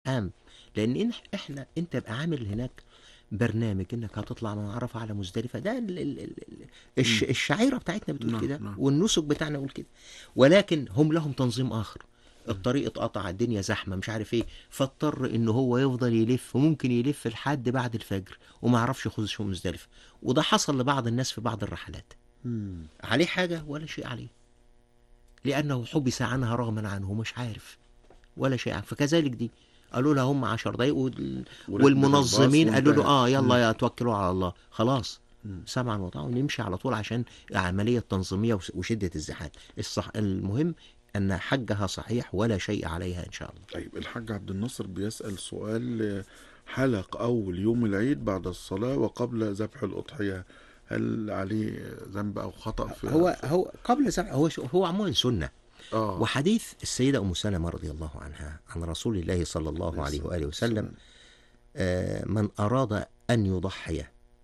زحام لان إن- احنا انت بقى عامل هناك برنامج انك هتطلع من عرفه على مزدلفه ده ال ال ال الش الشعيره بتاعتنا بتقول نعم، كده نعم. والنسك بتاعنا بيقول كده ولكن هم لهم تنظيم اخر الطريق اتقطع الدنيا زحمه مش عارف ايه فاضطر ان هو يفضل يلف وممكن يلف لحد بعد الفجر وما يعرفش يخش مزدلفه وده حصل لبعض الناس في بعض الرحلات مم. عليه حاجة ولا شيء عليه لأنه حبس عنها رغما عنه مش عارف ولا شيء عنه فكذلك دي قالوا له هم عشر دقايق وال... وركب والمنظمين الباص قالوا له اه وانتهت. يلا يا توكلوا على الله خلاص مم. سمعا وطاعا ونمشي على طول عشان عملية تنظيمية وس- وشدة الزحام الصح المهم أن حجها صحيح ولا شيء عليها إن شاء الله طيب الحاج عبد الناصر بيسأل سؤال آه، حلق أول يوم العيد بعد الصلاة وقبل ذبح الأضحية هل عليه ذنب أو خطأ في هو هو قبل زمع هو هو عموما سنة آه وحديث السيدة أم سلمة رضي الله عنها عن رسول الله صلى الله عليه وآله وسلم آه، من أراد أن يضحي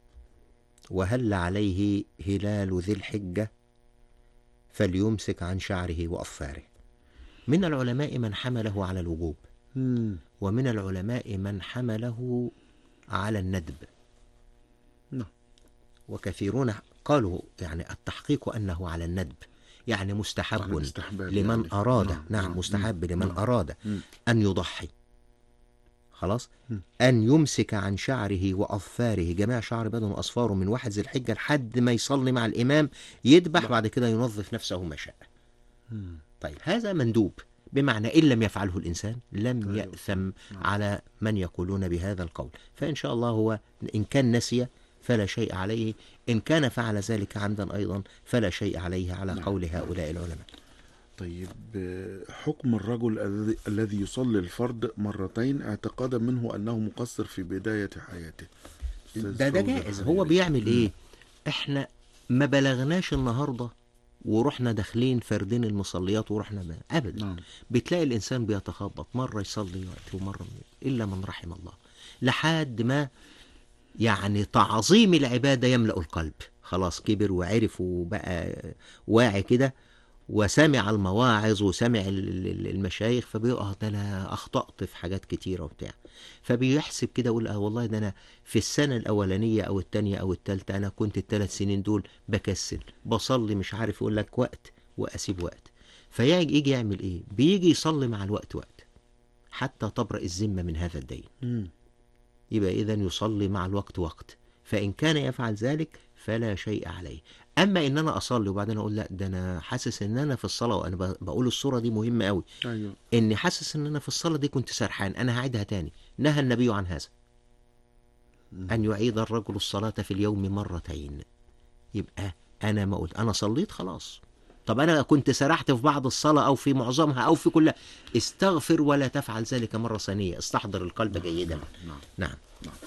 وهل عليه هلال ذي الحجة فليمسك عن شعره وأظفاره من العلماء من حمله على الوجوب مم. ومن العلماء من حمله على الندب نعم. وكثيرون قالوا يعني التحقيق أنه على الندب يعني على مستحب الاستحباب لمن يعني. أراد نعم, مستحب لمن نعم. أراد مم. أن يضحي خلاص مم. أن يمسك عن شعره وأظفاره جميع شعر بدن وأصفاره من واحد ذي الحجة لحد ما يصلي مع الإمام يذبح نعم. بعد كده ينظف نفسه ما شاء مم. طيب هذا مندوب بمعنى إن لم يفعله الإنسان لم أيوة. يأثم نعم. على من يقولون بهذا القول فإن شاء الله هو إن كان نسي فلا شيء عليه إن كان فعل ذلك عمدا أيضا فلا شيء عليه على نعم. قول هؤلاء العلماء طيب آه، حكم الرجل الذي- الذي يصلي الفرض مرتين اعتقادا منه أنه مقصر في بداية حياته أستاذ ده ده فوزي جائز الحريري. هو بيعمل مم. ايه احنا ما بلغناش النهارده ورحنا داخلين فردين المصليات ورحنا ما ابدا نعم بتلاقي الانسان بيتخبط مره يصلي وقت ومره الا من رحم الله لحد ما يعني تعظيم العباده يملا القلب خلاص كبر وعرف وبقى واعي كده وسمع المواعظ وسمع ال- ال- المشايخ فبيقع ده انا اخطات في حاجات كتيره وبتاع فبيحسب كده يقول اه والله ده انا في السنه الاولانيه او الثانيه او الثالثه انا كنت الثلاث سنين دول بكسل بصلي مش عارف يقول لك وقت واسيب وقت فيجي يجي يعمل ايه بيجي يصلي مع الوقت وقت حتى تبرأ الذمه من هذا الدين مم. يبقى إذا يصلي مع الوقت وقت فإن كان يفعل ذلك فلا شيء عليه أما إن أنا أصلي وبعدين أقول لا ده أنا حاسس إن أنا في الصلاة وأنا ب- بقول الصورة دي مهمة أوي أيوه إني حاسس إن أنا في الصلاة دي كنت سرحان أنا هعيدها تاني نهى النبي عن هذا مم. أن يعيد الرجل الصلاة في اليوم مرتين يبقى أنا ما قلت أنا صليت خلاص طب أنا كنت سرحت في بعض الصلاة أو في معظمها أو في كلها استغفر ولا تفعل ذلك مرة ثانية استحضر القلب جيدا نعم نعم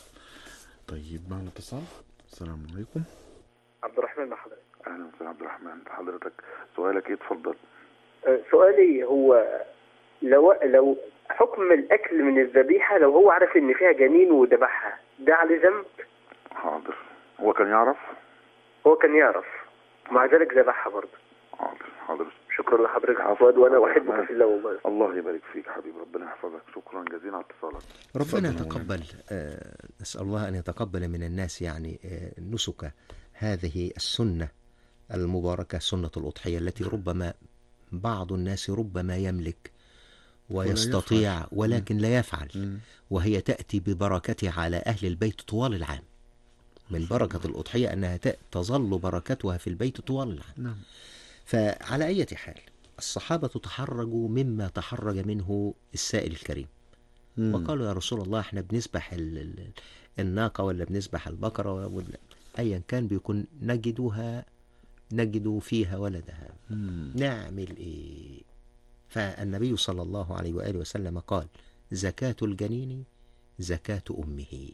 طيب معنا اتصال السلام عليكم عبد الرحمن مع حضرتك اهلا وسهلا عبد الرحمن حضرتك سؤالك ايه اتفضل أه، سؤالي هو لو لو حكم الاكل من الذبيحه لو هو عارف ان فيها جنين وذبحها ده عليه ذنب حاضر هو كان يعرف هو كان يعرف مع ذلك ذبحها برضه حاضر حاضر شكرا لحضرتك عفوا. عفوا وانا عفوا. احبك في الله والله الله يبارك فيك حبيبي ربنا يحفظك شكرا جزيلا على اتصالك ربنا اتفضل مولانا. يتقبل آه، نسأل الله أن يتقبل من الناس يعني آه، نسك هذه السنة المباركة سنة الأضحية التي ربما بعض الناس ربما يملك ويستطيع يفعل. ولكن لا يفعل مم. وهي تأتي ببركتها على أهل البيت طوال العام من بركة الأضحية أنها ت- تظل بركتها في البيت طوال العام نعم فعلى أي حال الصحابة تحرجوا مما تحرج منه السائل الكريم مم. وقالوا يا رسول الله احنا بنسبح ال- ال- الناقة ولا بنسبح البقرة ولا أيا كان بيكون نجدها نجد فيها ولدها مم. نعمل إيه فالنبي صلى الله عليه وآله وسلم قال زكاة الجنين زكاة أمه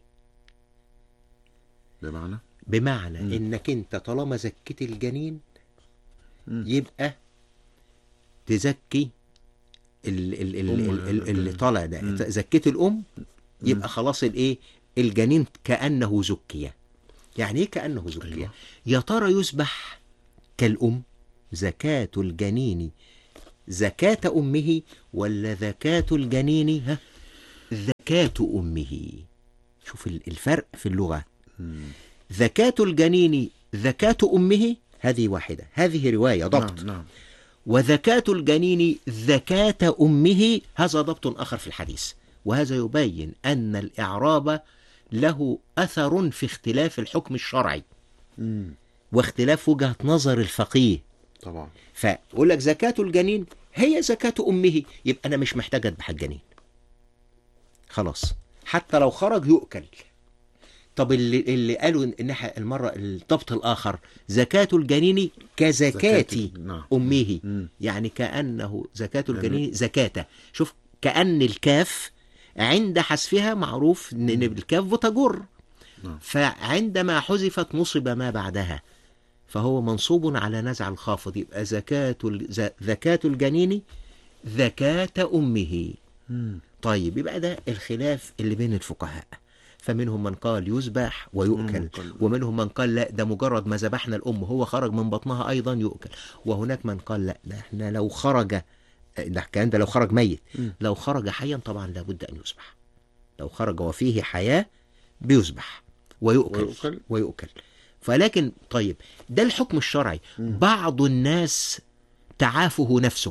بمعنى بمعنى مم. إنك أنت طالما زكيت الجنين مم. يبقى تزكي ال- ال- ال- أم ال- ال- اللي الجنين. طالع ده مم. زكيت الأم يبقى خلاص الايه الجنين كانه زكي يعني ايه كانه زكي أيوة. يا ترى يذبح كالام زكاه الجنين زكاه امه ولا زكاه الجنين ها زكاة أمه شوف ال- الفرق في اللغة مم. زكاة الجنين زكاة أمه هذه واحدة هذه رواية ضبط نعم نعم وزكاة الجنين زكاة أمه هذا ضبط آخر في الحديث وهذا يبين أن الإعراب له أثر في اختلاف الحكم الشرعي مم. واختلاف وجهة نظر الفقيه طبعا فأقول لك زكاة الجنين هي زكاة أمه يبقى أنا مش محتاج أذبح الجنين خلاص حتى لو خرج يؤكل طب اللي, اللي قالوا إنها المرة الضبط الآخر زكاة الجنين كزكاة زكاة- نعم أمه مم. يعني كأنه زكاة يعني- الجنين زكاة شوف كأن الكاف عند حذفها معروف إن إن الكاف بتجر نعم. فعندما حذفت نصب ما بعدها فهو منصوب على نزع الخافض يبقى زكاة ال- ز- زكاة الجنين زكاة أمه مم. طيب يبقى ده الخلاف اللي بين الفقهاء فمنهم من قال يذبح ويؤكل مم، قال- ومنهم من قال لا ده مجرد ما ذبحنا الأم هو خرج من بطنها أيضا يؤكل وهناك من قال لا ده احنا لو خرج ده الكلام ده لو خرج ميت مم. لو خرج حيا طبعا لابد أن يذبح لو خرج وفيه حياة بيذبح ويؤكل ويؤكل. ويؤكل فلكن طيب ده الحكم الشرعي مم. بعض الناس تعافه نفسه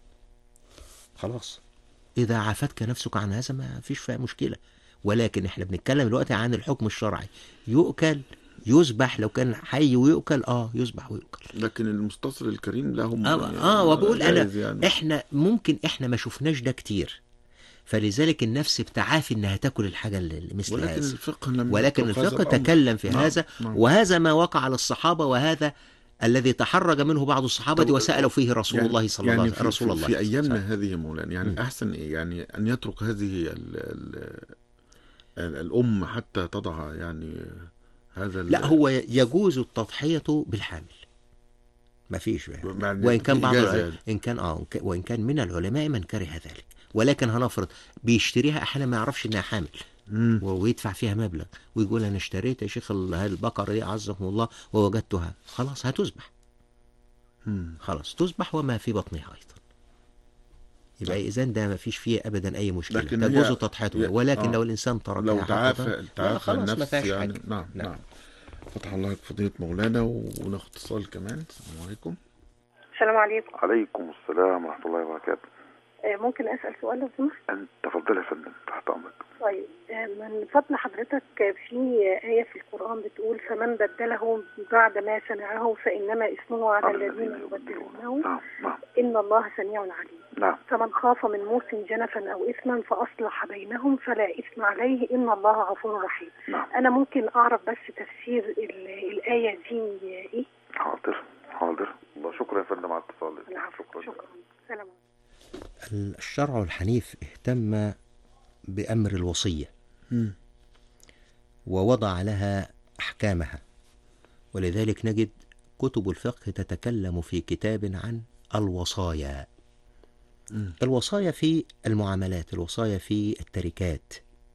خلاص إذا عافتك نفسك عن هذا ما فيش فيها مشكلة ولكن احنا بنتكلم دلوقتي عن الحكم الشرعي يؤكل يذبح لو كان حي ويؤكل اه يذبح ويؤكل لكن المستصل الكريم لهم اه, يعني آه وبقول انا جائز يعني. احنا ممكن احنا ما شفناش ده كتير فلذلك النفس بتعافي انها تاكل الحاجه اللي مثل ولكن هذا الفقه لم ولكن يترك هذا الفقه الأمر. تكلم في نعم، هذا نعم. وهذا ما وقع للصحابه وهذا الذي تحرج منه بعض الصحابه طب- وسالوا فيه رسول يعني- الله صلى يعني الله عليه في, رسول في, الله في ايامنا صلى- هذه يا مولانا يعني مم. احسن ايه يعني ان يترك هذه ال ال ال الام حتى تضع يعني هذا ال- لا هو يجوز التضحيه بالحامل ما فيش يعني. يعني وان كان في بعض إجازة العلماء يعني. ان كان اه وان كان من العلماء من كره ذلك ولكن هنفرض بيشتريها احيانا ما يعرفش انها حامل مم. ويدفع فيها مبلغ ويقول انا اشتريت يا شيخ ال- البقره دي اعزكم الله ووجدتها خلاص هتذبح مم. خلاص تذبح وما في بطنها ايضا يبقى اذا ده ما فيش فيه ابدا اي مشكله لكن تجوز هي- تضحيته هي- ولكن آه. لو الانسان تركها لو حقا، تعافى لا، تعافى خلاص ما النفس فيهاش يعني حاجه نعم نعم. نعم فتح الله فضيلة مولانا وناخد اتصال كمان السلام عليكم السلام عليكم عليكم السلام ورحمة الله وبركاته آه، ممكن اسال سؤال لو سمحت أنت تفضل يا فندم تحت أمرك طيب آه، من فضل حضرتك آه، في آية في القرآن بتقول فمن بدله بعد ما سمعه فإنما اسمه على الذين يبدلونه نعم نعم إن الله سميع عليم نعم فمن خاف من موس جنفا أو إثما فأصلح بينهم فلا إثم عليه إن الله غفور رحيم نعم أنا ممكن أعرف بس تفسير ال- الآية دي إيه؟ حاضر حاضر الله شكرا يا فندم على الاتصال العفو شكرا شكرا سلام عليكم. الشرع الحنيف اهتم بامر الوصيه مم. ووضع لها احكامها ولذلك نجد كتب الفقه تتكلم في كتاب عن الوصايا مم. الوصايا في المعاملات الوصايا في التركات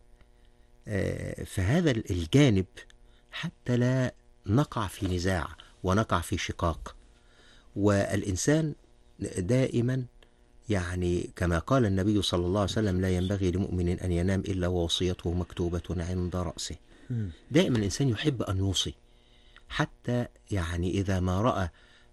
آه، فهذا الجانب حتى لا نقع في نزاع ونقع في شقاق والإنسان دائما يعني كما قال النبي صلى الله عليه وسلم لا ينبغي لمؤمن أن ينام إلا ووصيته مكتوبة عند رأسه مم. دائما الإنسان يحب أن يوصي حتى يعني إذا ما رأى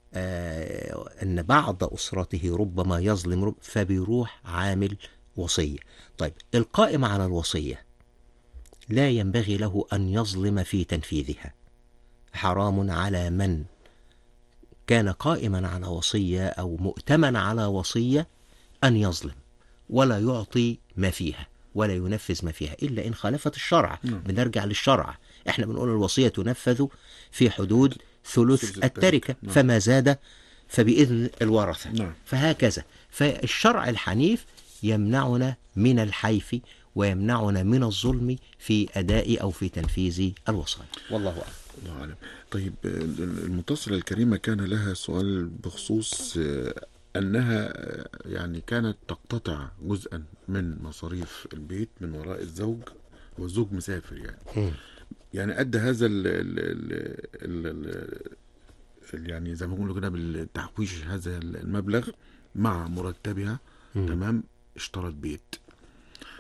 آه أن بعض أسرته ربما يظلم رب فبيروح عامل وصية طيب القائم على الوصية لا ينبغي له أن يظلم في تنفيذها حرام على من كان قائما على وصية أو مؤتمن على وصية أن يظلم ولا يعطي ما فيها ولا ينفذ ما فيها إلا إن خالفت الشرع نعم. بنرجع للشرع احنا بنقول الوصية تنفذ في حدود ثلث ثلث التركة التركة. نعم. فما زاد فبإذن الورثة نعم. فهكذا فالشرع الحنيف يمنعنا من الحيف ويمنعنا من الظلم في أداء أو في تنفيذ الوصايا والله أعلم الله أعلم طيب ال- المتصلة الكريمة كان لها سؤال بخصوص آه، أنها آه، يعني كانت تقتطع جزءا من مصاريف البيت من وراء الزوج والزوج مسافر يعني مم. يعني أدى هذا ال ال ال ال ال يعني زي ما بيقولوا كده بالتحويش هذا المبلغ مع مرتبها مم. تمام اشترت بيت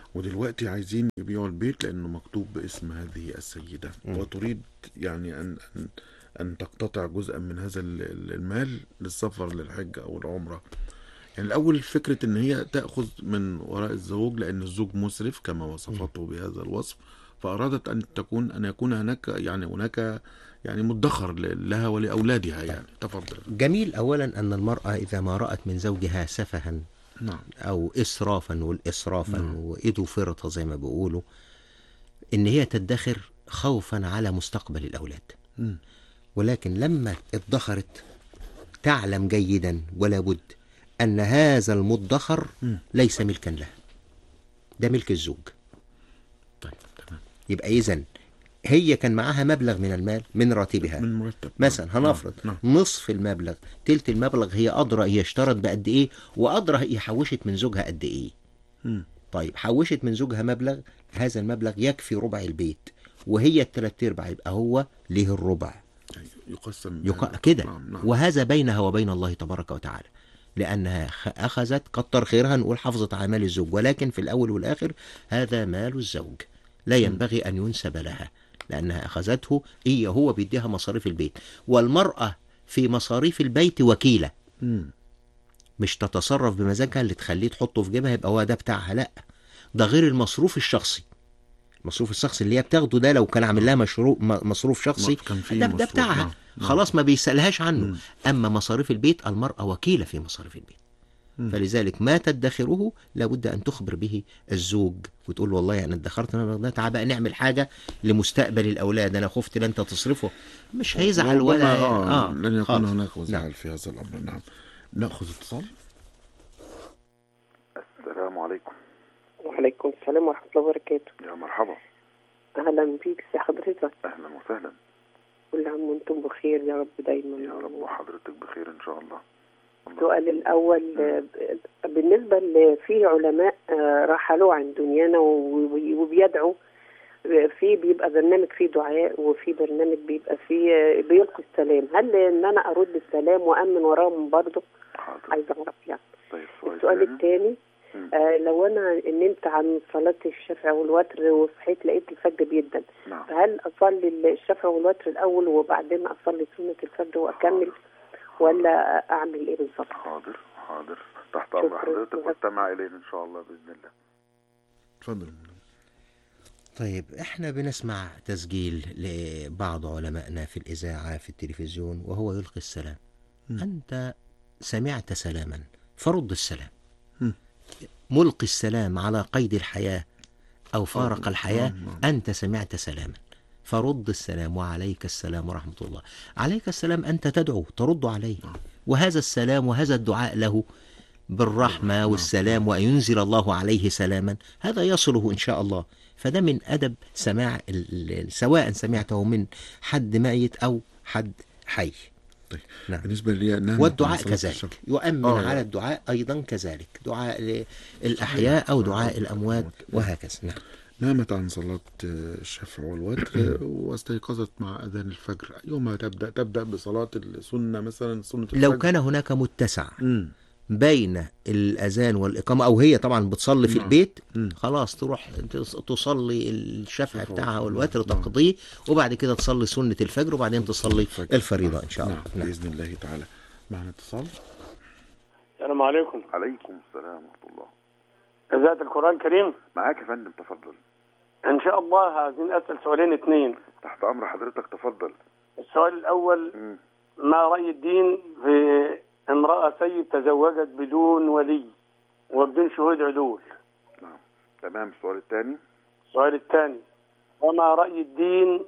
ودلوقتي عايزين يبيعوا البيت لانه مكتوب باسم هذه السيده مم. وتريد يعني ان ان ان تقتطع جزءا من هذا ال- ال- المال للسفر للحج او العمره يعني الاول فكره ان هي تاخذ من وراء الزوج لان الزوج مسرف كما وصفته بهذا الوصف فارادت ان تكون ان يكون هناك يعني هناك يعني مدخر ل- لها ولاولادها يعني تفضل جميل أولا أن المرأة إذا ما رأت من زوجها سفها نعم أو إسرافا والإسرافا نعم. وإيده فرطة زي ما بيقولوا إن هي تدخر خوفا على مستقبل الأولاد مم. ولكن لما ادخرت تعلم جيدا ولا بد أن هذا المدخر مم. ليس ملكا لها ده ملك الزوج طيب تمام يبقى إذن هي كان معاها مبلغ من المال من راتبها من مرتب مثلا نعم. هنفرض نعم نصف المبلغ تلت المبلغ هي أدرى هي اشترت بقد إيه وأدرى هي حوشت من زوجها قد إيه مم. طيب حوشت من زوجها مبلغ هذا المبلغ يكفي ربع البيت وهي التلات ارباع يبقى هو ليه الربع أيوة. يقسم يق... كده نعم نعم وهذا بينها وبين الله تبارك وتعالى لأنها خ- أخذت كتر خيرها نقول حافظت على مال الزوج ولكن في الأول والآخر هذا مال الزوج لا ينبغي أن ينسب لها لأنها أخذته هي هو بيديها مصاريف البيت والمرأة في مصاريف البيت وكيلة مم. مش تتصرف بمزاجها اللي تخليه تحطه في جيبها يبقى هو ده بتاعها لا ده غير المصروف الشخصي المصروف الشخصي اللي هي بتاخده ده لو كان عامل لها مشروع م- مصروف شخصي كان في ده, ده مصروف. بتاعها نعم. نعم. خلاص ما بيسألهاش عنه مم. أما مصاريف البيت المرأة وكيلة في مصاريف البيت مم. فلذلك ما تدخره لابد أن تخبر به الزوج وتقول له والله أنا ادخرت المبلغ ده تعال بقى نعمل حاجة لمستقبل الأولاد أنا خفت لا أنت تصرفه مش هيزعل ربما ولا آه. لن يكون خالص. هناك وزعل في هذا الامر نعم ناخذ اتصال السلام عليكم وعليكم السلام ورحمة الله وبركاته يا مرحبا أهلا بيك يا حضرتك اهلا وسهلا كل عام وانتم بخير يا رب دايما يا رب وحضرتك بخير ان شاء الله السؤال الأول آه، ب- بالنسبة ل- في علماء آه، رحلوا عن دنيانا و- وبيدعوا آه، في بيبقى برنامج فيه دعاء وفي برنامج بيبقى فيه آه، بيلقي السلام هل ان انا ارد السلام وامن وراهم برضه حاضر عايزه اعرف يعني طيب سؤال السؤال تاني. الثاني مم. آه لو انا نمت عن صلاة الشفع والوتر وصحيت لقيت الفجر بيدا نعم فهل اصلي الشفع والوتر الاول وبعدين اصلي سنة الفجر واكمل ولا اعمل ايه بالظبط؟ حاضر حاضر تحت امر شكراً. حضرتك واستمع الينا ان شاء الله باذن الله تفضل طيب احنا بنسمع تسجيل لبعض علمائنا في الإذاعة في التلفزيون وهو يلقي السلام مم. أنت سمعت سلاما فرد السلام مم. ملقي السلام على قيد الحياة أو فارق الحياة نعم، نعم. أنت سمعت سلاما فرد السلام وعليك السلام ورحمة الله عليك السلام أنت تدعو ترد عليه نعم. وهذا السلام وهذا الدعاء له بالرحمة والسلام وأن ينزل الله عليه سلاما هذا يصله إن شاء الله فده من أدب سماع ال- ال- سواء سمعته من حد ميت أو حد حي طيب نعم. بالنسبه لي نعم والدعاء صلاة كذلك الشفع. يؤمن آه. على الدعاء أيضا كذلك دعاء الأحياء أو دعاء الأموات وهكذا نعم نامت عن صلاة الشفع والوتر واستيقظت مع أذان الفجر يوم تبدأ تبدأ بصلاة السنة مثلا سنة الفجر لو كان هناك متسع مم. بين الأذان والإقامة أو هي طبعا بتصلي في نعم. البيت مم. خلاص تروح تص- تصلي الشفع شفع بتاعها نعم. والوتر نعم. تقضيه وبعد كده تصلي سنة الفجر وبعدين تصلي الفريضة إن شاء الله نعم. نعم. بإذن الله تعالى معنا اتصال السلام عليكم عليكم السلام ورحمه الله إذاعة القرآن الكريم معاك يا فندم تفضل إن شاء الله عايزين أسأل سؤالين اثنين تحت امر حضرتك تفضل السؤال الأول مم. ما رأي الدين في امرأة سيد تزوجت بدون ولي وبدون شهود عدول نعم تمام السؤال الثاني السؤال الثاني وما رأي الدين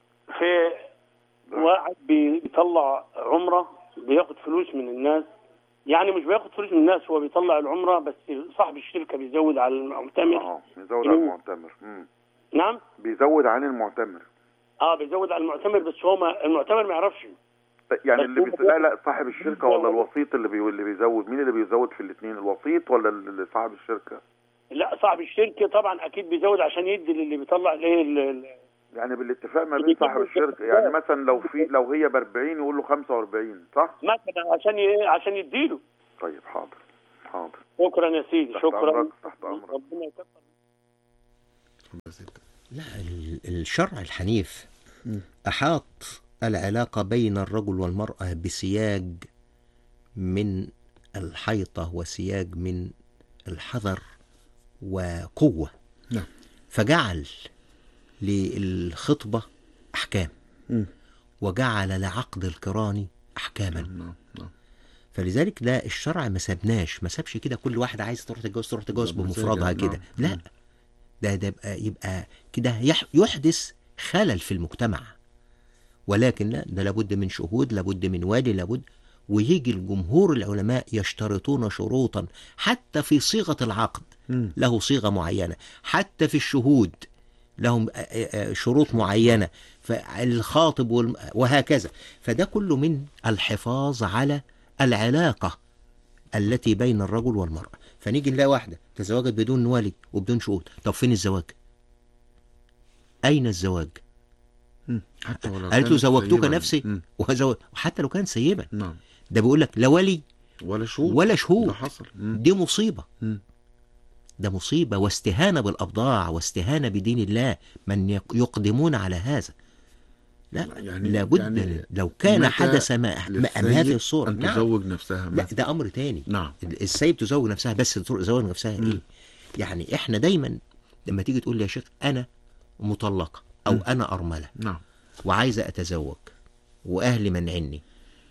في واحد بيطلع عمرة بياخد فلوس من الناس يعني مش بياخد فلوس من الناس هو بيطلع العمرة بس صاحب الشركة بيزود على المعتمر اه بيزود على المعتمر مم. نعم بيزود عن المعتمر اه بيزود على المعتمر بس هو ما المعتمر ما يعرفش يعني بس اللي هو بيز... لا لا صاحب الشركه ولا الوسيط اللي بي... اللي بيزود مين اللي بيزود في الاثنين الوسيط ولا اللي صاحب الشركه لا صاحب الشركه طبعا اكيد بيزود عشان يدي للي بيطلع الايه ال- ال- يعني بالاتفاق ما بين صاحب الشركه يعني مثلا لو في لو هي ب 40 يقول له 45 صح مثلا عشان ي- عشان يديله طيب حاضر حاضر شكرا يا سيدي تحت شكرا أمرك، تحت أمرك. ربنا يكثر اتفضل يا سيدي. لا ال- الشرع الحنيف مم. أحاط العلاقة بين الرجل والمرأة بسياج من الحيطة وسياج من الحذر وقوة نعم. فجعل للخطبة أحكام مم. وجعل لعقد القران أحكاما نعم نعم فلذلك ده الشرع ما سابناش ما سابش كده كل واحده عايزه تروح تتجوز تروح تتجوز ده مزاجها، بمفردها نعم، كده لا نعم. ده ده يبقى يبقى كده يح- يحدث خلل في المجتمع ولكن لا ده لابد من شهود لابد من والي لابد ويجي الجمهور العلماء يشترطون شروطا حتى في صيغه العقد مم. له صيغه معينه حتى في الشهود لهم آه، آه، شروط معينه فالخاطب والم- وهكذا فده كله من الحفاظ على العلاقه التي بين الرجل والمراه فنيجي نلاقي واحده تزوجت بدون ولي وبدون شهود طب فين الزواج اين الزواج مم. حتى ولو قالت له كانت زوجتك سيبا. نفسي مم. وزوج وحتى لو كان سيبا نعم ده بيقول لك لا ولي ولا شهود ولا ده شهود حصل مم. دي مصيبه مم. ده مصيبة واستهانة بالأبضاع واستهانة بدين الله من يق- يقدمون على هذا لا يعني- لابد يعني لو كان متى حدث ما ما أم للسيد هذه الصورة أن نعم تزوج نفسها لا مثلا. ده أمر تاني نعم ال- السيب تزوج نفسها بس تزوج نفسها مم. إيه يعني إحنا دايما لما تيجي تقول لي يا شيخ أنا مطلقة أو مم. أنا أرملة نعم وعايزة أتزوج وأهلي منعني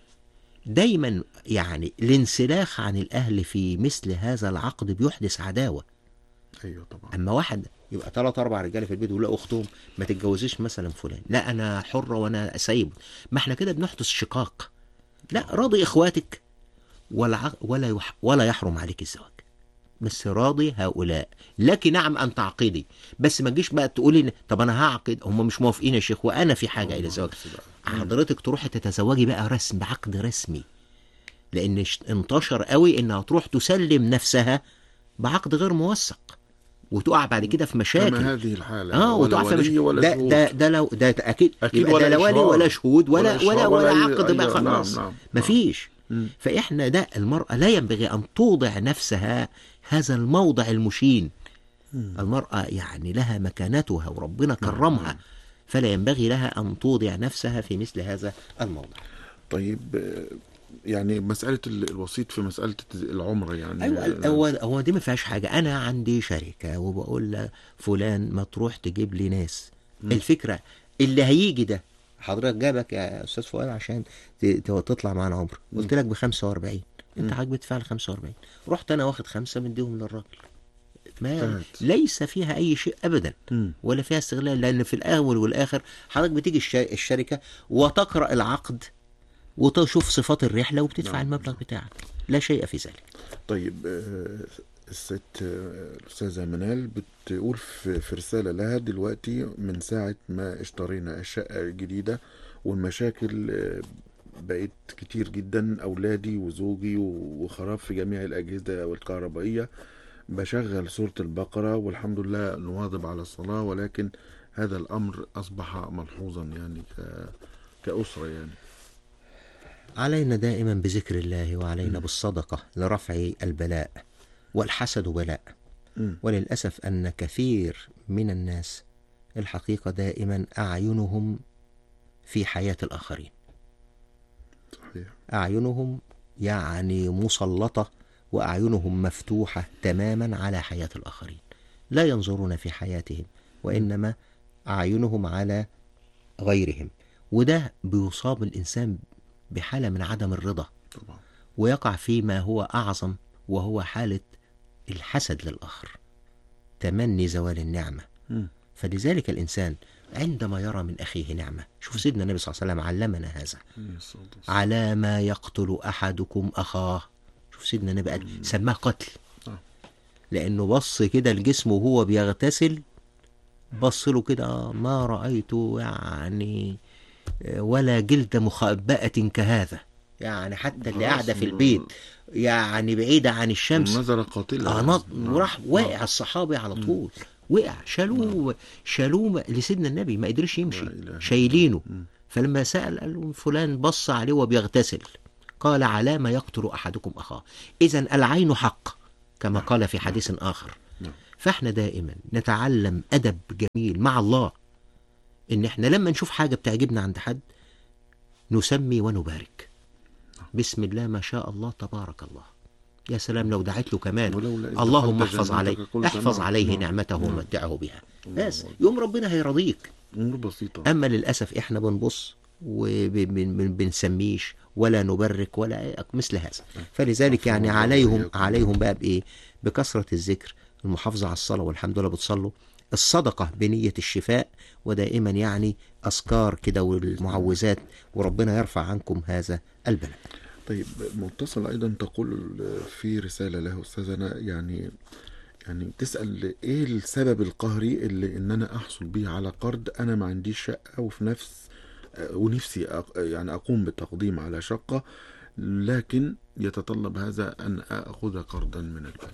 دايما يعني الانسلاخ عن الأهل في مثل هذا العقد بيحدث عداوة ايوه طبعا اما واحد يبقى ثلاث اربع رجاله في البيت ويلاقوا اختهم ما تتجوزيش مثلا فلان لا انا حره وانا سايب ما احنا كده بنحدث شقاق لا راضي اخواتك ولا ع- ولا يح ولا يحرم عليك الزواج بس راضي هؤلاء لك نعم ان تعقدي بس ما تجيش بقى تقولي إن- طب انا هعقد هم مش موافقين يا شيخ وانا في حاجه الى الزواج حضرتك تروحي تتزوجي بقى رسم بعقد رسمي لان ش- انتشر قوي انها تروح تسلم نفسها بعقد غير موثق وتقع بعد كده في مشاكل كما هذه الحالة اه ولا وتقع في ولي مشاكل ولا ده, شهود. ده ده لو ده اكيد أكيد يبقى ولا ده لا ولي إشهار. ولا شهود ولا ولا ولا إشهار ولا, ولا أي- عقد بقى أيوة، خلاص نعم، نعم، مفيش مم. فاحنا ده المراه لا ينبغي ان توضع نفسها هذا الموضع المشين مم. المراه يعني لها مكانتها وربنا نعم. كرمها فلا ينبغي لها ان توضع نفسها في مثل هذا الموضع طيب آه، يعني مسألة ال- الوسيط في مسألة العمرة يعني ايوه آه، هو هو دي ما فيهاش حاجه انا عندي شركه وبقول لفلان ما تروح تجيب لي ناس مم. الفكره اللي هيجي ده حضرتك جابك يا استاذ فؤاد عشان ت- ت- تطلع معانا عمره قلت لك ب 45 انت مم. حضرتك بتدفع لي 45 رحت انا واخد خمسه مديهم للراجل ما انتهت. ليس فيها اي شيء ابدا مم. ولا فيها استغلال لان في الاول والاخر حضرتك بتيجي الش- الشركه وتقرا العقد وتشوف صفات الرحله وبتدفع نعم. المبلغ بتاعك لا شيء في ذلك طيب آه، الست آه، الأستاذة منال بتقول في في رسالة لها دلوقتي من ساعة ما اشترينا الشقة الجديدة والمشاكل آه، بقت كتير جدا أولادي وزوجي وخراب في جميع الأجهزة والكهربائية بشغل سورة البقرة والحمد لله نواظب على الصلاة ولكن هذا الأمر أصبح ملحوظا يعني ك- كأسرة يعني علينا دائما بذكر الله وعلينا بالصدقة لرفع البلاء والحسد بلاء مم. وللأسف أن كثير من الناس الحقيقة دائما أعينهم في حياة الآخرين صحيح أعينهم يعني مسلطة وأعينهم مفتوحة تماما على حياة الآخرين لا ينظرون في حياتهم وإنما أعينهم على غيرهم وده بيصاب الإنسان بحالة من عدم الرضا طبعا ويقع فيما هو أعظم وهو حالة الحسد للآخر تمني زوال النعمة مم. فلذلك الإنسان عندما يرى من أخيه نعمة شوف سيدنا النبي صلى الله عليه وسلم علمنا هذا عليه الصلاة والسلام. على ما يقتل أحدكم أخاه شوف سيدنا النبي قال سماه قتل آه. لأنه بص كده لجسمه وهو بيغتسل بص له كده آه، ما رأيت يعني آه، ولا جلد مخبأة كهذا يعني حتى اللي خلاص، قاعدة في م- البيت يعني بعيدة عن الشمس النظرة قاتلة آه نط وراح واقع الصحابي على طول وقع شالوه شالوه لسيدنا النبي ما قدرش يمشي لا إله إلا شايلينه مم. فلما سأل قال له فلان بص عليه وبيغتسل قال على ما يقتل أحدكم أخاه إذا العين حق كما قال في حديث آخر نعم. فاحنا دائما نتعلم ادب جميل مع الله ان احنا لما نشوف حاجه بتعجبنا عند حد نسمي ونبارك بسم الله ما شاء الله تبارك الله يا سلام لو دعيت له كمان ولولا إذ اللهم دخلت احفظ عليه جنتك قلت احفظ نعم، عليه نعم، نعمته نعم. ومتعه بها الله بس أكبر. يوم ربنا هيرضيك امور بسيطه اما للاسف احنا بنبص وبنسميش ولا نبرك ولا مثل هذا فلذلك يعني الله عليهم وإياكم. عليهم بقى بايه بكثره الذكر المحافظه على الصلاه والحمد لله بتصلوا الصدقه بنيه الشفاء ودائما يعني اذكار كده والمعوذات وربنا يرفع عنكم هذا البلاء طيب متصل ايضا تقول في رساله له استاذنا يعني يعني تسال ايه السبب القهري اللي ان انا احصل بيه على قرض انا ما عنديش شقه وفي نفس ونفسي أق- يعني اقوم بالتقديم على شقه لكن يتطلب هذا ان اخذ قرضا من البنك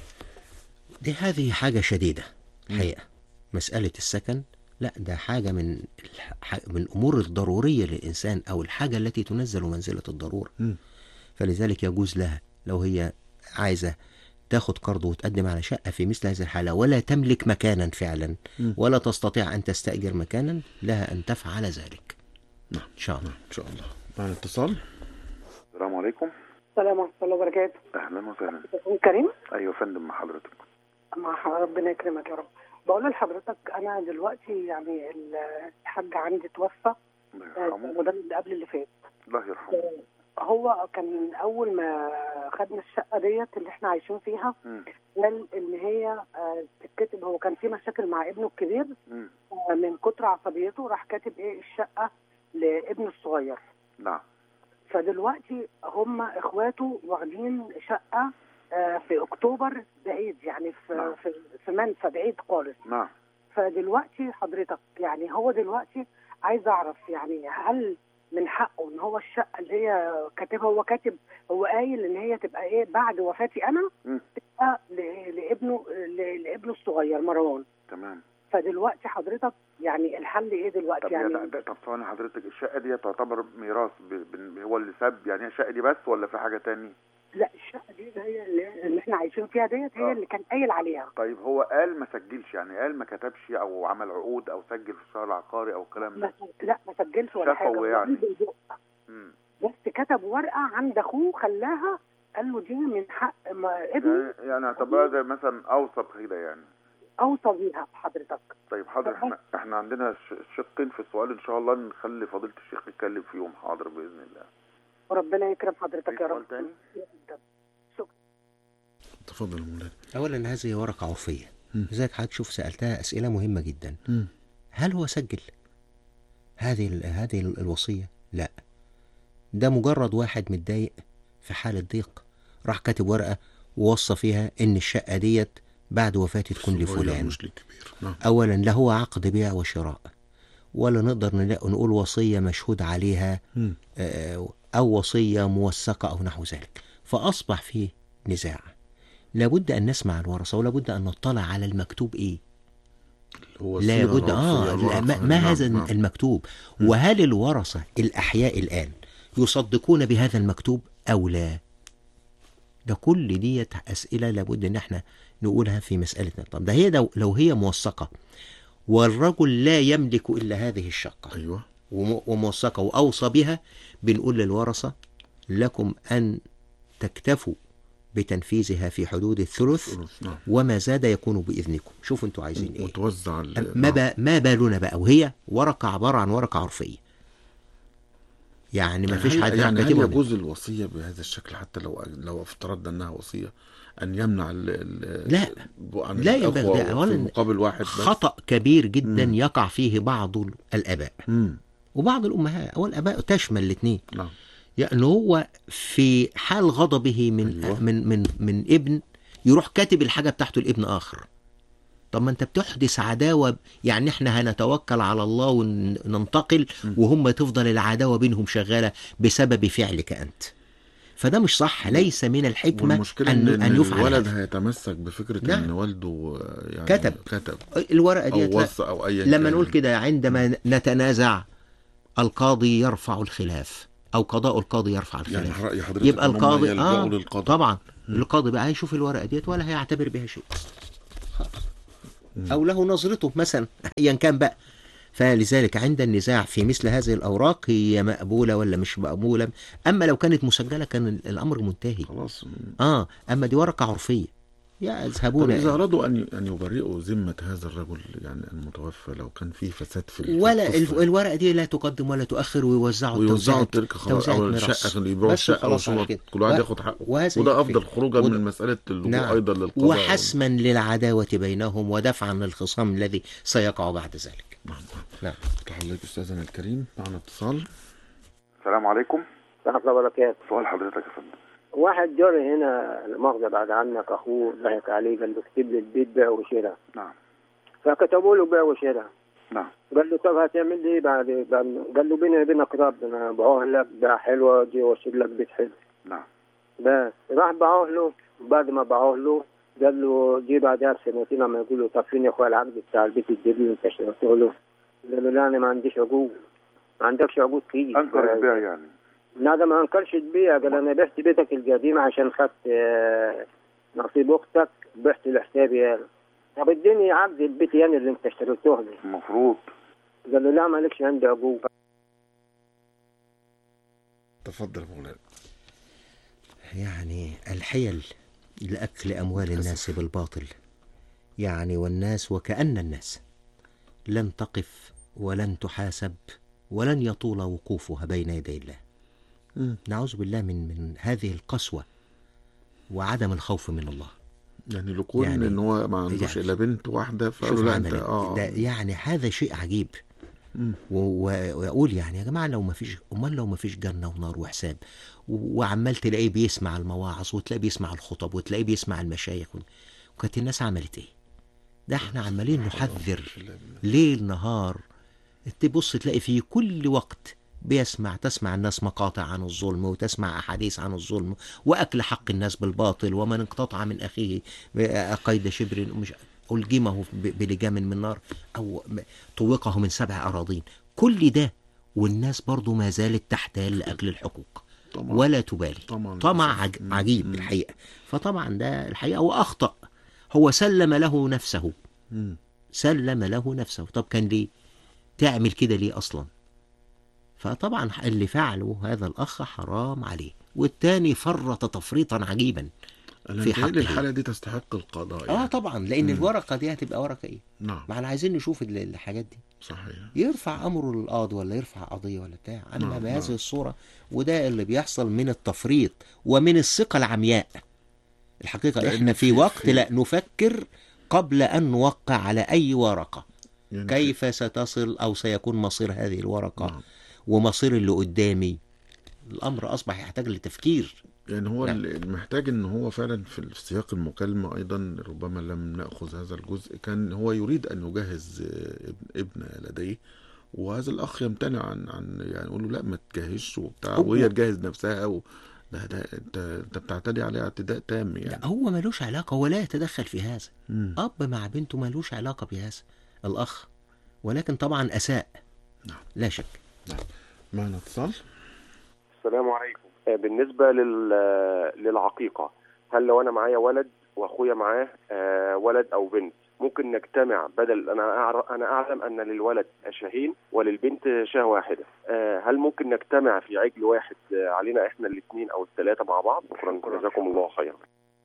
دي هذه حاجة شديدة الحقيقة مسألة السكن لا ده حاجة من الح- من الأمور الضرورية للإنسان أو الحاجة التي تنزل منزلة الضرورة مم. فلذلك يجوز لها لو هي عايزة تاخد قرض وتقدم على شقة في مثل هذه الحالة ولا تملك مكانا فعلا مم. ولا تستطيع أن تستأجر مكانا لها أن تفعل ذلك نعم. إن شاء الله نعم ان شاء الله معنا اتصال السلام عليكم السلام ورحمه الله وبركاته اهلا وسهلا كريم ايوه يا فندم مع حضرتك مع ح- ربنا يكرمك يا رب بقول لحضرتك انا دلوقتي يعني ال- الحاج عندي توفى الله آه، يرحمه وده اللي قبل اللي فات الله يرحمه هو كان اول ما خدنا الشقه ديت اللي احنا عايشين فيها مم. قال ان هي آه، تتكتب هو كان في مشاكل مع ابنه الكبير مم. آه، من كتر عصبيته راح كاتب ايه الشقه لابنه الصغير نعم فدلوقتي هم اخواته واخدين شقه آه، في اكتوبر بعيد يعني نعم. في في, في منفى بعيد خالص نعم فدلوقتي حضرتك يعني هو دلوقتي عايز اعرف يعني هل من حقه ان هو الشقه اللي هي كاتبها هو كاتب هو قايل ان هي تبقى ايه بعد وفاتي انا مم. تبقى ل- لابنه ل- لابنه الصغير مروان تمام فدلوقتي حضرتك يعني الحل ايه دلوقتي طب يا يعني ده- ده- طب ثواني حضرتك الشقه دي تعتبر ميراث ب... ب... هو اللي ساب يعني هي الشقه دي بس ولا في حاجه تاني لا الشقه دي اللي هي اللي, اللي احنا عايشين فيها ديت هي آه. اللي كان قايل عليها طيب هو قال ما سجلش يعني قال ما كتبش او عمل عقود او سجل في الشهر العقاري او الكلام ما ده لا ما سجلش ولا حاجه شفوي هو يعني. بالبق. مم. بس كتب ورقه عند اخوه خلاها قال له دي من حق ما ابني يعني يعني اعتبرها زي مثلا اوصى كده يعني اوصى بيها حضرتك طيب حاضر احنا احنا عندنا ش- شقين في السؤال ان شاء الله نخلي فضيله الشيخ يتكلم فيهم حاضر باذن الله وربنا يكرم حضرتك في يا سؤال رب تاني؟ تفضل يا مولانا أولا هذه ورقة عرفية مم. لذلك حضرتك شوف سألتها أسئلة مهمة جدا مم. هل هو سجل هذه ال- هذه ال- الوصية؟ لا ده مجرد واحد متضايق في حالة ضيق راح كاتب ورقة ووصى فيها إن الشقة ديت بعد وفاتي تكون صغير لفلان مش للكبير نعم أولا لا هو عقد بيع وشراء ولا نقدر نلا- نقول وصية مشهود عليها مم. آه، أو وصية موثقة أو نحو ذلك فأصبح فيه نزاع لابد أن نسمع الورثة ولابد أن نطلع على المكتوب إيه هو لا السيرة بد اه العرفية لا ما, الواقعة. ما نعم، هذا نعم. المكتوب وهل الورثة الأحياء الآن يصدقون بهذا المكتوب أو لا ده كل ديت أسئلة لابد إن احنا نقولها في مسألتنا طب ده هي لو, لو هي موثقة والرجل لا يملك إلا هذه الشقة ايوه وم- وموثقة وأوصى بها بنقول للورثة لكم أن تكتفوا بتنفيذها في حدود الثلث ثلث، نعم وما زاد يكون بإذنكم شوفوا انتوا عايزين ايه وتوزع ال- ما, نعم. با ما بالنا بقى وهي ورقة عبارة عن ورقة عرفية يعني ما فيش هل- حد يعني هل كاتبها يجوز الوصية بهذا الشكل حتى لو لو افترضنا انها وصية ان يمنع ال ال لا. عن لا الأخوة ينبغي. في أولاً مقابل واحد بس خطأ كبير جدا مم. يقع فيه بعض الآباء مم. وبعض الأمهات أو الآباء تشمل الاثنين نعم يعني هو في حال غضبه من أيوة. من من من ابن يروح كاتب الحاجة بتاعته لابن آخر طب ما انت بتحدث عداوة يعني احنا هنتوكل على الله وننتقل وهم تفضل العداوة بينهم شغالة بسبب فعلك أنت فده مش صح ليس من الحكمة والمشكلة أن, ان, أن يفعل الولد هذا. هيتمسك بفكرة نعم. ان والده آه، يعني كتب. كتب الورقة دي او وصى او ايا لما كان. نقول كده عندما نتنازع القاضي يرفع الخلاف أو قضاء القاضي يرفع يعني الخلاف رأي حضرتك يبقى إن هم القاضي يلجأوا آه للقضاء طبعا القاضي بقى هيشوف الورقة ديت ولا هيعتبر بها شيء خلاص أو له نظرته مثلا أيا كان بقى فلذلك عند النزاع في مثل هذه الأوراق هي مقبولة ولا مش مقبولة أما لو كانت مسجلة كان الأمر منتهي خلاص آه أما دي ورقة عرفية يذهبون طب إذا أرادوا أن أن يبرئوا ذمة هذا الرجل يعني المتوفى لو كان في فساد في ال- في ولا القصة الف- الورقة دي لا تقدم ولا تؤخر ويوزعوا ويوزعوا التوزيعات- تلك خلاص توزيعات أو ميراث. الشقة اللي يبيعوا بس الشقة وخلاص على والشنط كده. كل واحد و- ياخد حقه وهذا وده يكفي. أفضل خروجا وده- من مسألة اللجوء نعم. أيضا للقضاء وحسما للعداوة بينهم ودفعا للخصام الذي سيقع بعد ذلك نعم نعم فتح الله أستاذنا الكريم معنا اتصال السلام عليكم ورحمة الله وبركاته سؤال حضرتك يا فندم واحد جاري هنا لا مؤاخذة بعد عنك أخوه ضحك عليه قال له اكتب لي البيت بيع وشراء نعم فكتبوا له بيع وشراء نعم قال له طب هتعمل لي ايه بعد بعد- قال له بيني وبينك رب انا باعوه لك بيع حلوه جي واشيل لك بيت حلو نعم بس راح باعوه له بعد ما باعوه له قال له جه بعدها بسنتين لما يقول له طب فين يا اخويا العقد بتاع البيت الجديد اللي انت اشتريته له؟ قال له لا انا ما عنديش عقود ما عندكش عقود كيف انكر البيع يعني لا ده ما انكرش البيع قال انا بعت بيتك القديم عشان خدت آه، نصيب اختك بعت لحسابي انا طب اديني عقد البيت يعني اللي انت اشتريته لي المفروض قال له لا مالكش عندي عقود تفضل يا مولانا يعني الحيل لأكل أموال الناس بالباطل يعني والناس وكأن الناس لن تقف ولن تحاسب ولن يطول وقوفها بين يدي الله مم. نعوذ بالله من من هذه القسوة وعدم الخوف من الله يعني لكون يعني- ان هو ما عندوش يعني- الا بنت واحده فقالوا شوف لا انت عمل اه ده آه. يعني هذا شيء عجيب مم. و- و- واقول يعني يا جماعه لو ما فيش امال لو ما فيش جنه ونار وحساب و- وعمال تلاقيه بيسمع المواعظ وتلاقيه بيسمع الخطب وتلاقيه بيسمع المشايخ و- وكانت الناس عملت ايه؟ ده احنا عمالين نحذر ليل نهار تبص تلاقي في كل وقت بيسمع تسمع الناس مقاطع عن الظلم وتسمع أحاديث عن الظلم وأكل حق الناس بالباطل ومن انقطع من أخيه قيد شبر مش ألجمه ب- بلجام من نار أو م- طوقه من سبع أراضين كل ده والناس برضو ما زالت تحتال لأكل الحقوق طبعا ولا تبالي طبعا طمع للأسف. عج... مم. عجيب مم. الحقيقة فطبعا ده الحقيقة هو أخطأ هو سلم له نفسه مم. سلم له نفسه طب كان ليه تعمل كده ليه اصلا فطبعا اللي فعله هذا الاخ حرام عليه والتاني فرط تفريطا عجيبا انا في متهيألي حقه. الحاله دي تستحق القضاء اه يعني. طبعا لان مم. الورقه دي هتبقى ورقه ايه نعم ما احنا عايزين نشوف ال- الحاجات دي صحيح يرفع امره للقاضي ولا يرفع قضيه ولا بتاع اما نعم، بهذه نعم. الصوره وده اللي بيحصل من التفريط ومن الثقه العمياء الحقيقه لأن احنا في في- وقت في- لا نفكر قبل ان نوقع على اي ورقه يعني كيف ستصل او سيكون مصير هذه الورقه نعم. ومصير اللي قدامي الامر اصبح يحتاج لتفكير يعني هو نعم. ال- المحتاج ان هو فعلا في سياق المكالمه ايضا ربما لم ناخذ هذا الجزء كان هو يريد ان يجهز آه، ابن, ابن لديه وهذا الاخ يمتنع عن عن يعني يقول له لا ما تجهزش وبتاع هو- وهي تجهز نفسها و ده ده انت انت بتعتدي عليه اعتداء تام لا يعني هو ملوش علاقه هو لا يتدخل في هذا مم. اب مع بنته ملوش علاقه بهذا الاخ ولكن طبعا اساء نعم. لا شك معنا اتصال السلام عليكم آه، بالنسبة لل... للعقيقة هل لو أنا معايا ولد وأخويا معاه آه، ولد أو بنت ممكن نجتمع بدل أنا أعرف أنا أعلم أن للولد شاهين وللبنت شاه واحدة آه، هل ممكن نجتمع في عجل واحد آه، علينا إحنا الاثنين أو الثلاثة مع بعض شكرا جزاكم الله خيرا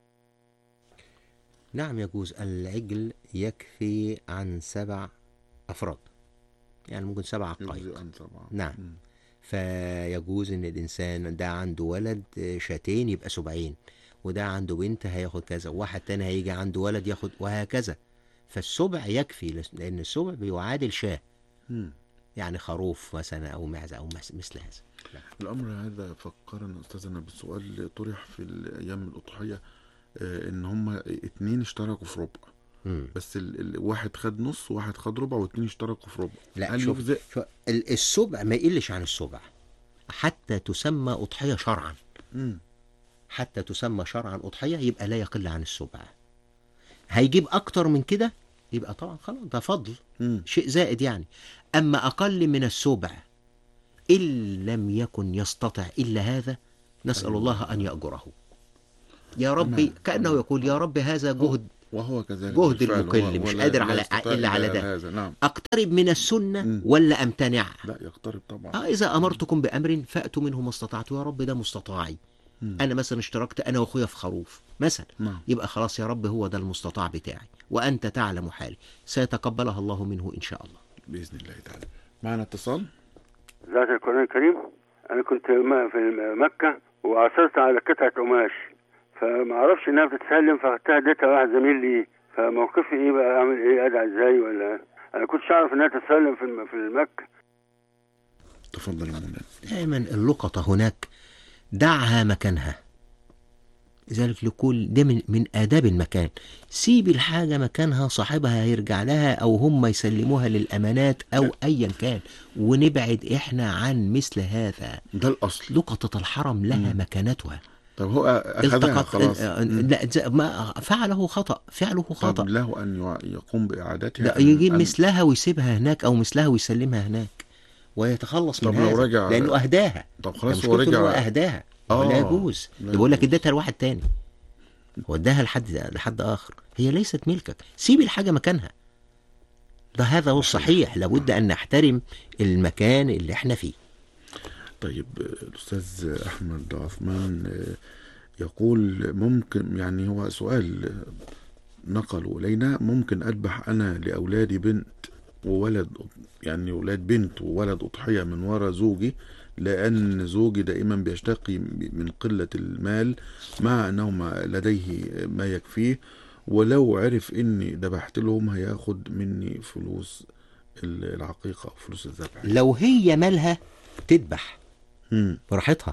نعم يجوز العجل يكفي عن سبع افراد يعني ممكن سبع يجزي عقائق عن طبعا نعم. مم. فيجوز ان الانسان ده عنده ولد شاتين يبقى سبعين وده عنده بنت هياخد كذا وواحد تاني هيجي عنده ولد ياخد وهكذا فالسبع يكفي لس- لان السبع بيعادل شاه مم. يعني خروف مثلا او معزه او مس- مثل هذا الامر هذا فكرنا استاذنا بالسؤال طرح في الايام الاضحيه آه، ان هما اتنين اشتركوا في ربع مم. بس ال... ال... واحد خد نص وواحد خد ربع واتنين اشتركوا في ربع لا هل شوف, يجزئ شوف ال- السبع ما يقلش عن السبع حتى تسمى أضحية شرعا مم. حتى تسمى شرعا أضحية يبقى لا يقل عن السبع هيجيب أكتر من كده يبقى طبعا خلاص ده فضل مم. شيء زائد يعني أما أقل من السبع إن لم يكن يستطع إلا هذا نسأل الله أن يأجره يا ربي تمام. كأنه يقول يا رب هذا جهد وهو كذلك جهد بالفعل. المقل هو- مش ولا- قادر لا على يستطيع إلا على ده. هذا نعم اقترب من السنه مم. ولا امتنع لا يقترب طبعا اه اذا امرتكم بامر فاتوا منه ما استطعتوا يا رب ده مستطاعي مم. انا مثلا اشتركت انا واخويا في خروف مثلا نعم يبقى خلاص يا رب هو ده المستطاع بتاعي وانت تعلم حالي سيتقبلها الله منه ان شاء الله باذن الله تعالى معنا اتصال ذات القرآن الكريم أنا كنت م- في مكة وعثرت على قطعة قماش فما أعرفش إنها بتتسلم فاخدتها اديتها واحد زميل لي فموقفي إيه بقى أعمل إيه أدعى إزاي ولا أنا كنتش أعرف إنها تتسلم في الم- في المكة تفضل يا مولانا دائما اللقطة هناك دعها مكانها لذلك لكل ده من, من آداب المكان سيب الحاجة مكانها صاحبها هيرجع لها أو هم يسلموها للأمانات أو أيا كان ونبعد إحنا عن مثل هذا ده الاصل لقطة الحرم لها مكانتها طب هو اخذها التقط خلاص آه، مم. لا ز- ما فعله خطأ فعله خطأ طب له ان يع- يقوم باعادتها لا أم- يجيب أم- مثلها ويسيبها هناك أو مثلها ويسلمها هناك ويتخلص من طب لو هذا رجع- لأنه أهداها طب ده خلاص مش هو قلت إن هو رجع أهداها آه. لا يجوز لا ده بقول لك يجوز. اديتها لواحد تاني وداها لحد لحد آخر هي ليست ملكك سيب الحاجة مكانها ده هذا هو الصحيح لابد أن نحترم المكان اللي احنا فيه طيب آه، الاستاذ احمد عثمان آه، يقول ممكن يعني هو سؤال آه، نقلوا الينا ممكن اذبح انا لاولادي بنت وولد يعني ولاد بنت وولد اضحيه من وراء زوجي لان زوجي دائما بيشتكي من قله المال مع انه ما لديه ما يكفيه ولو عرف اني ذبحت لهم هياخد مني فلوس العقيقه او فلوس الذبح لو هي مالها تذبح مم. براحتها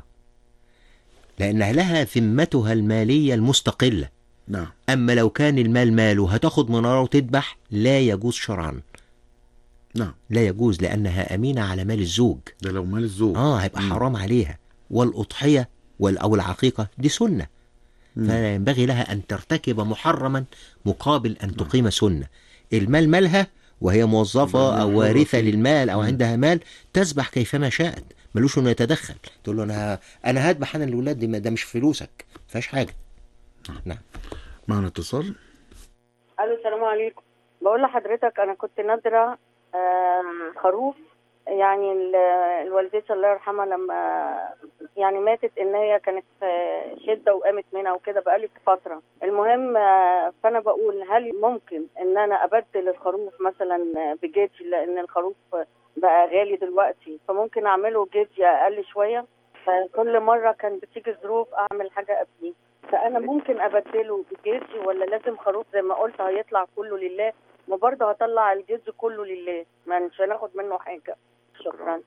لأنها لها ذمتها المالية المستقلة نعم أما لو كان المال ماله هتاخد من وراه وتذبح لا يجوز شرعا نعم لا يجوز لأنها أمينة على مال الزوج ده لو مال الزوج آه هيبقى مم. حرام عليها والأضحية وال- أو العقيقة دي سنة مم. فلا ينبغي لها أن ترتكب محرما مقابل أن تقيم سنة المال مالها وهي موظفة يبقى أو حرة وارثة فيه. للمال أو مم. عندها مال تسبح كيفما شاءت ملوش انه يتدخل تقول له انا انا هذبح انا الاولاد دي ما- ده مش فلوسك ما فيهاش حاجه نعم معنا اتصال الو السلام عليكم بقول لحضرتك انا كنت نادره آم، خروف يعني ال- الوالدتي الله يرحمها لما يعني ماتت ان هي كانت في شده وقامت منها وكده بقالي فتره المهم آه، فانا بقول هل ممكن ان انا ابدل الخروف مثلا بجدي لان الخروف بقى غالي دلوقتي فممكن اعمله جدي اقل شويه فكل مره كان بتيجي ظروف اعمل حاجه قبليه فانا ممكن ابدله بجدي ولا لازم خروف زي ما قلت هيطلع كله لله ما برضه هطلع الجدي كله لله ما مش هناخد منه حاجه شكرا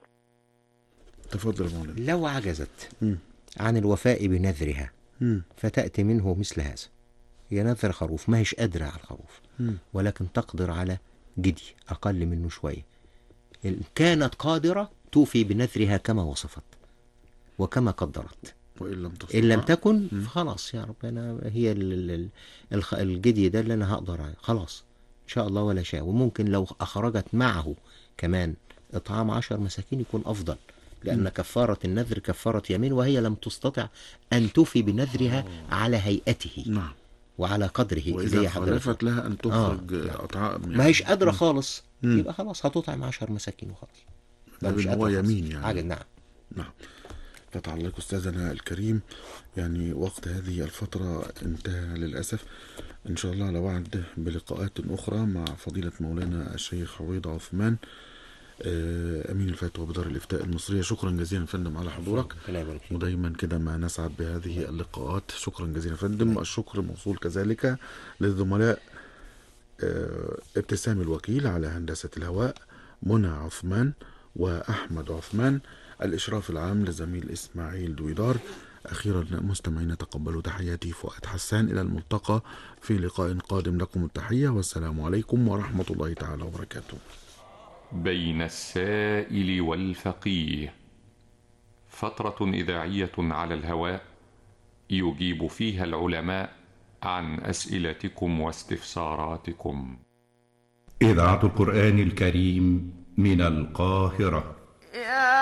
تفضل يا مولانا لو عجزت مم. عن الوفاء بنذرها مم. فتأتي منه مثل هذا هي نذر خروف ما هيش قادرة على الخروف مم. ولكن تقدر على جدي أقل منه شوية إن كانت قادرة توفي بنذرها كما وصفت وكما قدرت وإن لم تستطع إن لم تكن مم. فخلاص يا رب أنا هي ال- ال- ال- الخ- الجدي ده اللي أنا هقدر عليه خلاص إن شاء الله ولا شيء وممكن لو أخرجت معه كمان إطعام عشر مساكين يكون أفضل لأن كفارة النذر كفارة يمين وهي لم تستطع أن توفي بنذرها على هيئته نعم وعلى قدره اللي وإذا هي حضرتك خالفت لها أن تخرج أطعام ما هيش قادرة مم. خالص مم. يبقى خلاص هتطعم عشر مساكين وخلاص ده مش بأن هو قادرة خالص. يمين يعني. عاجل نعم نعم فتح عليك أستاذنا الكريم يعني وقت هذه الفترة انتهى للأسف إن شاء الله على وعد بلقاءات أخرى مع فضيلة مولانا الشيخ عويض عثمان آه، أمين الفتوى بدار الإفتاء المصرية شكرا جزيلا يا فندم على حضورك ربنا يبارك فيك. ودايما كده ما نسعد بهذه اللقاءات شكرا جزيلا يا فندم الشكر موصول كذلك للزملاء آه، ابتسام الوكيل على هندسة الهواء منى عثمان وأحمد عثمان الإشراف العام لزميل إسماعيل دويدار أخيرا مستمعين تقبلوا تحياتي فؤاد حسان إلى الملتقى في لقاء قادم لكم التحية والسلام عليكم ورحمة الله تعالى وبركاته بين السائل والفقيه فترة إذاعية على الهواء يجيب فيها العلماء عن أسئلتكم واستفساراتكم إذاعة القرآن الكريم من القاهرة